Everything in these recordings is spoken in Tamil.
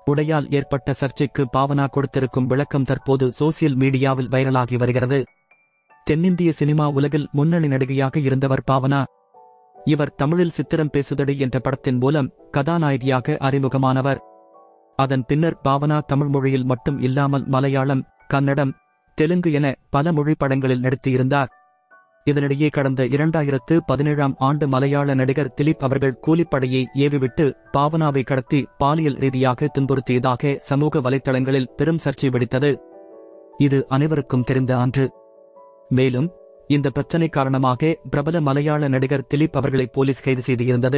உடையால் ஏற்பட்ட சர்ச்சைக்கு பாவனா கொடுத்திருக்கும் விளக்கம் தற்போது சோசியல் மீடியாவில் வைரலாகி வருகிறது தென்னிந்திய சினிமா உலகில் முன்னணி நடிகையாக இருந்தவர் பாவனா இவர் தமிழில் சித்திரம் பேசுதடி என்ற படத்தின் மூலம் கதாநாயகியாக அறிமுகமானவர் அதன் பின்னர் பாவனா தமிழ் மொழியில் மட்டும் இல்லாமல் மலையாளம் கன்னடம் தெலுங்கு என பல மொழி படங்களில் நடித்திருந்தார் இதனிடையே கடந்த இரண்டாயிரத்து பதினேழாம் ஆண்டு மலையாள நடிகர் திலீப் அவர்கள் கூலிப்படையை ஏவிவிட்டு பாவனாவை கடத்தி பாலியல் ரீதியாக துன்புறுத்தியதாக சமூக வலைத்தளங்களில் பெரும் சர்ச்சை வெடித்தது இது அனைவருக்கும் தெரிந்த அன்று மேலும் இந்த பிரச்சனை காரணமாக பிரபல மலையாள நடிகர் திலீப் அவர்களை போலீஸ் கைது செய்திருந்தது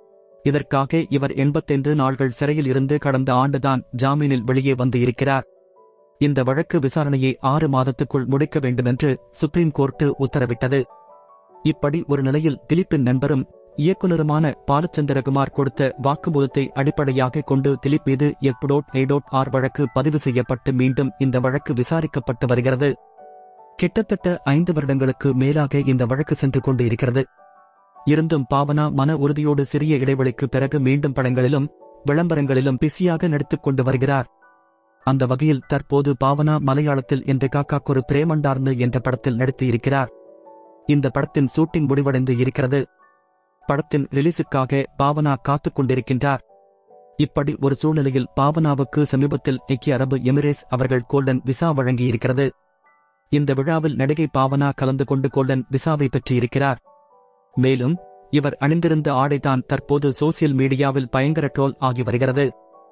இதற்காக இவர் எண்பத்தைந்து நாள்கள் சிறையில் இருந்து கடந்த ஆண்டுதான் ஜாமீனில் வெளியே வந்து இருக்கிறார் இந்த வழக்கு விசாரணையை ஆறு மாதத்துக்குள் முடிக்க வேண்டுமென்று சுப்ரீம் கோர்ட்டு உத்தரவிட்டது இப்படி ஒரு நிலையில் திலீப்பின் நண்பரும் இயக்குனருமான பாலச்சந்திரகுமார் கொடுத்த வாக்குமூலத்தை அடிப்படையாக கொண்டு திலீப் மீது எப்டோட் எய்டோட் ஆர் வழக்கு பதிவு செய்யப்பட்டு மீண்டும் இந்த வழக்கு விசாரிக்கப்பட்டு வருகிறது கிட்டத்தட்ட ஐந்து வருடங்களுக்கு மேலாக இந்த வழக்கு சென்று கொண்டு இருக்கிறது இருந்தும் பாவனா மன உறுதியோடு சிறிய இடைவெளிக்கு பிறகு மீண்டும் படங்களிலும் விளம்பரங்களிலும் பிஸியாக நடித்துக் கொண்டு வருகிறார் அந்த வகையில் தற்போது பாவனா மலையாளத்தில் என்று காக்காக்கொரு பிரேமண்டார்னு என்ற படத்தில் நடித்து இருக்கிறார் இந்த படத்தின் ஷூட்டிங் முடிவடைந்து இருக்கிறது படத்தின் ரிலீஸுக்காக பாவனா காத்துக் கொண்டிருக்கின்றார் இப்படி ஒரு சூழ்நிலையில் பாவனாவுக்கு சமீபத்தில் ஐக்கிய அரபு எமிரேட்ஸ் அவர்கள் கோல்டன் விசா வழங்கியிருக்கிறது இந்த விழாவில் நடிகை பாவனா கலந்து கொண்டு கோல்டன் விசாவை பெற்றிருக்கிறார் மேலும் இவர் அணிந்திருந்த ஆடைதான் தற்போது சோசியல் மீடியாவில் பயங்கர ட்ரோல் ஆகி வருகிறது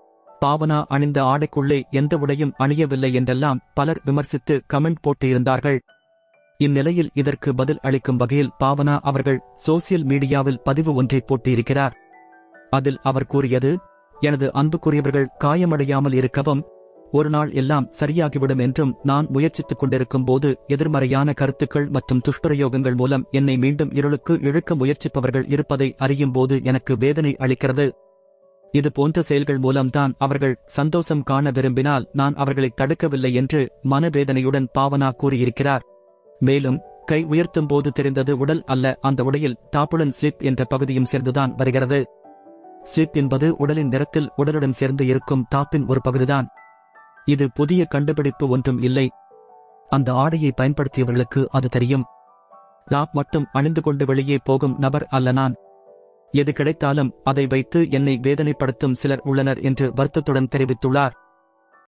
பாவனா அணிந்த ஆடைக்குள்ளே எந்த உடையும் அணியவில்லை என்றெல்லாம் பலர் விமர்சித்து கமெண்ட் போட்டிருந்தார்கள் இந்நிலையில் இதற்கு பதில் அளிக்கும் வகையில் பாவனா அவர்கள் சோசியல் மீடியாவில் பதிவு ஒன்றை போட்டியிருக்கிறார் அதில் அவர் கூறியது எனது அன்புக்குரியவர்கள் காயமடையாமல் இருக்கவும் ஒரு நாள் எல்லாம் சரியாகிவிடும் என்றும் நான் முயற்சித்துக் கொண்டிருக்கும் போது எதிர்மறையான கருத்துக்கள் மற்றும் துஷ்பிரயோகங்கள் மூலம் என்னை மீண்டும் இருளுக்கு இழுக்க முயற்சிப்பவர்கள் இருப்பதை அறியும் போது எனக்கு வேதனை அளிக்கிறது இது போன்ற செயல்கள் மூலம்தான் அவர்கள் சந்தோஷம் காண விரும்பினால் நான் அவர்களை தடுக்கவில்லை என்று மனவேதனையுடன் பாவனா கூறியிருக்கிறார் மேலும் கை உயர்த்தும் போது தெரிந்தது உடல் அல்ல அந்த உடையில் டாப்புடன் ஸ்லிப் என்ற பகுதியும் சேர்ந்துதான் வருகிறது ஸ்லிப் என்பது உடலின் நிறத்தில் உடலுடன் சேர்ந்து இருக்கும் டாப்பின் ஒரு பகுதிதான் இது புதிய கண்டுபிடிப்பு ஒன்றும் இல்லை அந்த ஆடையை பயன்படுத்தியவர்களுக்கு அது தெரியும் டாப் மட்டும் அணிந்து கொண்டு வெளியே போகும் நபர் அல்ல நான் எது கிடைத்தாலும் அதை வைத்து என்னை வேதனைப்படுத்தும் சிலர் உள்ளனர் என்று வருத்தத்துடன் தெரிவித்துள்ளார்